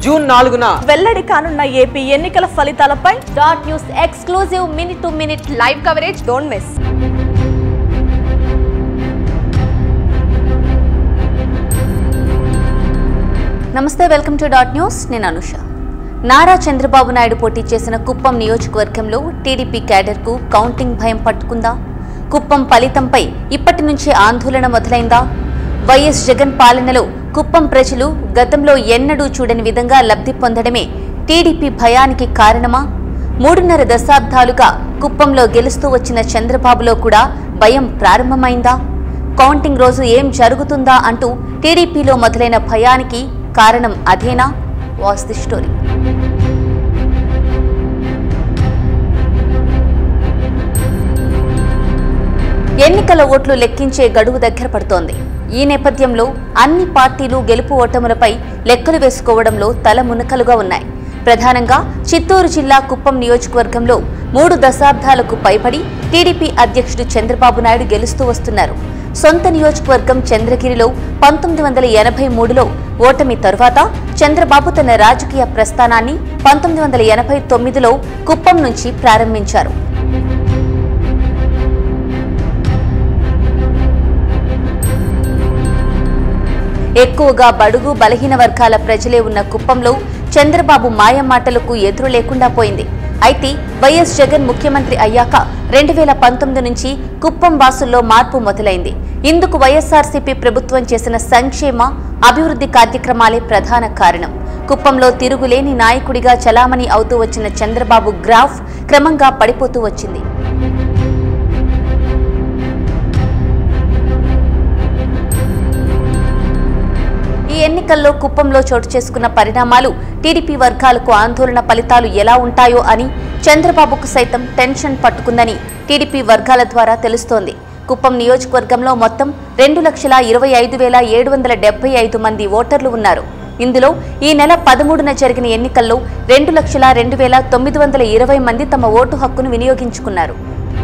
June నాలుగున వెల్లడి కానున్న ఏపీ ఎన్నికల ఫలితాలపై dot news exclusive minute to minute live coverage don't miss నమస్తే వెల్కమ్ టు డాట్ న్యూస్ నేను అనుష నారా చంద్రబాబు నాయుడు పోటీ చేసిన కుప్పం నియోజకవర్గంలో టీడీపీ క్యాడర్కు కౌంటింగ్ భయం పట్టుకుందా కుప్పం ఫలితంపై ఇప్పటి నుంచే ఆందోళన మొదలైందా వైఎస్ జగన్ పాలనలో కుప్పం ప్రజలు గతంలో ఎన్నడూ చూడని విధంగా లబ్ధి పొందడమే టీడీపీ భయానికి కారణమా మూడున్నర దశాబ్దాలుగా కుప్పంలో గెలుస్తూ వచ్చిన చంద్రబాబులో కూడా భయం ప్రారంభమైందా కౌంటింగ్ రోజు ఏం జరుగుతుందా అంటూ టీడీపీలో మొదలైన భయానికి కారణం అదేనా వాస్ ది స్టోరీ ఎన్నికల ఓట్లు లెక్కించే గడువు దగ్గర పడుతోంది ఈ నేపథ్యంలో అన్ని పార్టీలు గెలుపు ఓటములపై లెక్కలు వేసుకోవడంలో తల మునకలుగా ఉన్నాయి ప్రధానంగా చిత్తూరు జిల్లా కుప్పం నియోజకవర్గంలో మూడు దశాబ్దాలకు పైబడి టీడీపీ అధ్యక్షుడు చంద్రబాబు నాయుడు గెలుస్తూ వస్తున్నారు సొంత నియోజకవర్గం చంద్రగిరిలో పంతొమ్మిది వందల ఎనభై మూడులో ఓటమి తరువాత చంద్రబాబు తన రాజకీయ ప్రస్థానాన్ని పంతొమ్మిది వందల ఎనభై తొమ్మిదిలో కుప్పం నుంచి ప్రారంభించారు ఎక్కువగా బడుగు బలహీన వర్గాల ప్రజలే ఉన్న కుప్పంలో చంద్రబాబు మాయ మాటలకు ఎదురు లేకుండా పోయింది అయితే వైఎస్ జగన్ ముఖ్యమంత్రి అయ్యాక రెండు వేల పంతొమ్మిది నుంచి కుప్పం వాసుల్లో మార్పు మొదలైంది ఇందుకు వైఎస్ఆర్సీపీ ప్రభుత్వం చేసిన సంక్షేమ అభివృద్ధి కార్యక్రమాలే ప్రధాన కారణం కుప్పంలో తిరుగులేని నాయకుడిగా చలామణి అవుతూ వచ్చిన చంద్రబాబు గ్రాఫ్ క్రమంగా పడిపోతూ వచ్చింది ఈ ఎన్నికల్లో కుప్పంలో చోటు చేసుకున్న పరిణామాలు టీడీపీ వర్గాలకు ఆందోళన ఫలితాలు ఎలా ఉంటాయో అని చంద్రబాబుకు సైతం టెన్షన్ పట్టుకుందని టీడీపీ వర్గాల ద్వారా తెలుస్తోంది కుప్పం నియోజకవర్గంలో మొత్తం రెండు లక్షల ఇరవై ఐదు వేల ఏడు వందల డెబ్బై ఐదు మంది ఓటర్లు ఉన్నారు ఇందులో ఈ నెల పదమూడున జరిగిన ఎన్నికల్లో రెండు లక్షల రెండు వేల తొమ్మిది వందల ఇరవై మంది తమ ఓటు హక్కును వినియోగించుకున్నారు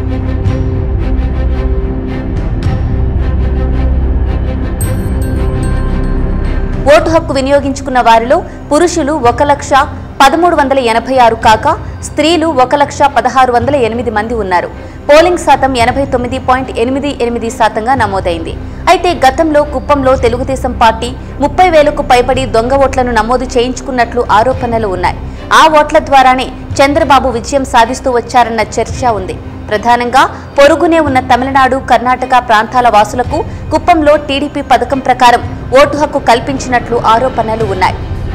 ఓటు హక్కు వినియోగించుకున్న వారిలో పురుషులు ఒక లక్ష పదమూడు వందల ఎనభై ఆరు కాక స్త్రీలు ఒక లక్ష పదహారు వందల ఎనిమిది మంది ఉన్నారు పోలింగ్ శాతం ఎనభై తొమ్మిది పాయింట్ ఎనిమిది ఎనిమిది శాతంగా నమోదైంది అయితే గతంలో కుప్పంలో తెలుగుదేశం పార్టీ ముప్పై వేలకు పైబడి దొంగ ఓట్లను నమోదు చేయించుకున్నట్లు ఆరోపణలు ఉన్నాయి ఆ ఓట్ల ద్వారానే చంద్రబాబు విజయం సాధిస్తూ వచ్చారన్న చర్చ ఉంది ప్రధానంగా పొరుగునే ఉన్న తమిళనాడు కర్ణాటక ప్రాంతాల వాసులకు కుప్పంలో టీడీపీ పథకం ప్రకారం ఓటు హక్కు కల్పించినట్లు ఆరోపణలు ఉన్నాయి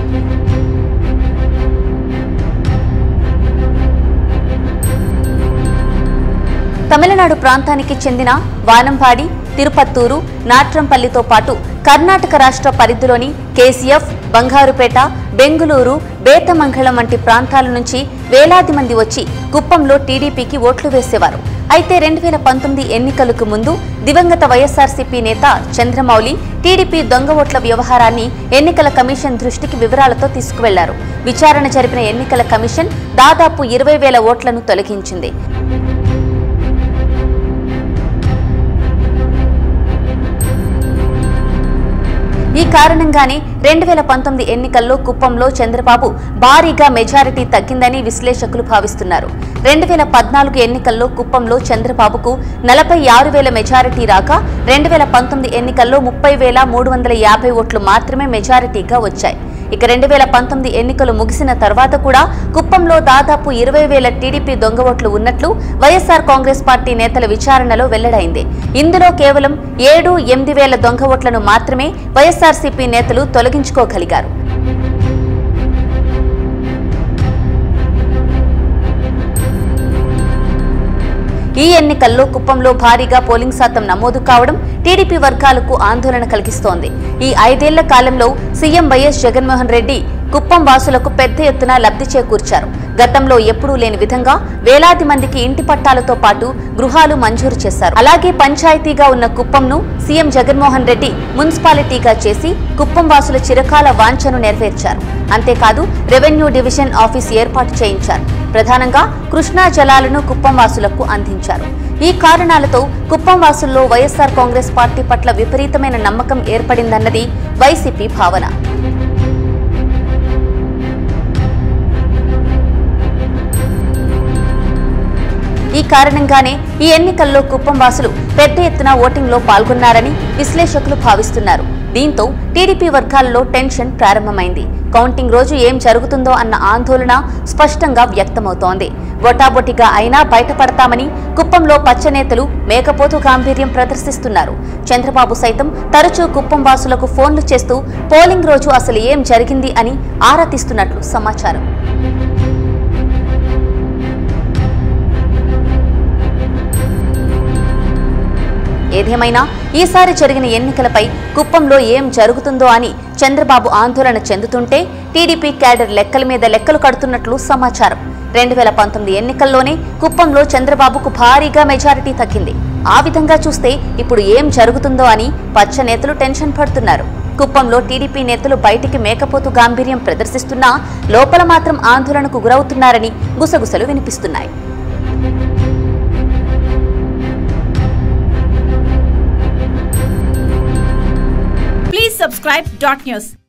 తమిళనాడు ప్రాంతానికి చెందిన వానంపాడి తిరుపత్తూరు నాట్రంపల్లితో పాటు కర్ణాటక రాష్ట్ర పరిధిలోని కేసీఎఫ్ బంగారుపేట బెంగుళూరు బేతమంగళం వంటి ప్రాంతాల నుంచి వేలాది మంది వచ్చి కుప్పంలో టీడీపీకి ఓట్లు వేసేవారు అయితే రెండు వేల పంతొమ్మిది ఎన్నికలకు ముందు దివంగత వైఎస్ఆర్సీపీ నేత చంద్రమౌళి టీడీపీ దొంగ ఓట్ల వ్యవహారాన్ని ఎన్నికల కమిషన్ దృష్టికి వివరాలతో తీసుకువెళ్లారు విచారణ జరిపిన ఎన్నికల కమిషన్ దాదాపు ఇరవై వేల ఓట్లను తొలగించింది ఈ కారణంగానే రెండు వేల పంతొమ్మిది ఎన్నికల్లో కుప్పంలో చంద్రబాబు భారీగా మెజారిటీ తగ్గిందని విశ్లేషకులు భావిస్తున్నారు రెండు వేల పద్నాలుగు ఎన్నికల్లో కుప్పంలో చంద్రబాబుకు నలభై ఆరు వేల మెజారిటీ రాక రెండు వేల పంతొమ్మిది ఎన్నికల్లో ముప్పై వేల మూడు వందల యాభై ఓట్లు మాత్రమే మెజారిటీగా వచ్చాయి ఇక రెండు వేల పంతొమ్మిది ఎన్నికలు ముగిసిన తర్వాత కూడా కుప్పంలో దాదాపు ఇరవై వేల టీడీపీ దొంగ ఓట్లు ఉన్నట్లు వైఎస్ఆర్ కాంగ్రెస్ పార్టీ నేతల విచారణలో వెల్లడైంది ఇందులో కేవలం ఏడు ఎనిమిది వేల దొంగ ఓట్లను మాత్రమే వైఎస్ఆర్సీపీ నేతలు తొలగించుకోగలిగారు ఈ ఎన్నికల్లో కుప్పంలో భారీగా పోలింగ్ శాతం నమోదు కావడం టీడీపీ వర్గాలకు ఆందోళన కలిగిస్తోంది ఈ ఐదేళ్ల కాలంలో సీఎం వైఎస్ జగన్మోహన్ రెడ్డి కుప్పం వాసులకు పెద్ద ఎత్తున లబ్ధి చేకూర్చారు గతంలో ఎప్పుడూ లేని విధంగా వేలాది మందికి ఇంటి పట్టాలతో పాటు గృహాలు మంజూరు చేశారు అలాగే పంచాయతీగా ఉన్న కుప్పంను సీఎం జగన్మోహన్ రెడ్డి మున్సిపాలిటీగా చేసి కుప్పం వాసుల చిరకాల వాంఛను నెరవేర్చారు అంతేకాదు రెవెన్యూ డివిజన్ ఆఫీస్ ఏర్పాటు చేయించారు ప్రధానంగా కృష్ణా జలాలను కుప్పం వాసులకు అందించారు ఈ కారణాలతో కుప్పం వాసుల్లో వైఎస్ఆర్ కాంగ్రెస్ పార్టీ పట్ల విపరీతమైన నమ్మకం ఏర్పడిందన్నది వైసీపీ భావన ఈ కారణంగానే ఈ ఎన్నికల్లో కుప్పం వాసులు పెద్ద ఎత్తున ఓటింగ్లో పాల్గొన్నారని విశ్లేషకులు భావిస్తున్నారు దీంతో టీడీపీ వర్గాల్లో టెన్షన్ ప్రారంభమైంది కౌంటింగ్ రోజు ఏం జరుగుతుందో అన్న ఆందోళన స్పష్టంగా వ్యక్తమవుతోంది బొటాబొటిగా అయినా బయటపడతామని కుప్పంలో పచ్చనేతలు మేకపోతు గాంభీర్యం ప్రదర్శిస్తున్నారు చంద్రబాబు సైతం తరచూ కుప్పం వాసులకు ఫోన్లు చేస్తూ పోలింగ్ రోజు అసలు ఏం జరిగింది అని ఆరా తీస్తున్నట్లు సమాచారం ఏదేమైనా ఈసారి జరిగిన ఎన్నికలపై కుప్పంలో ఏం జరుగుతుందో అని చంద్రబాబు ఆందోళన చెందుతుంటే టీడీపీ క్యాడర్ లెక్కల మీద లెక్కలు కడుతున్నట్లు సమాచారం రెండు వేల పంతొమ్మిది ఎన్నికల్లోనే కుప్పంలో చంద్రబాబుకు భారీగా మెజారిటీ తగ్గింది ఆ విధంగా చూస్తే ఇప్పుడు ఏం జరుగుతుందో అని పచ్చ నేతలు టెన్షన్ పడుతున్నారు కుప్పంలో టీడీపీ నేతలు బయటికి మేకపోతు గాంభీర్యం ప్రదర్శిస్తున్నా లోపల మాత్రం ఆందోళనకు గురవుతున్నారని గుసగుసలు వినిపిస్తున్నాయి ప్లీజ్ సబ్స్క్రైబ్ డాట్ న్యూస్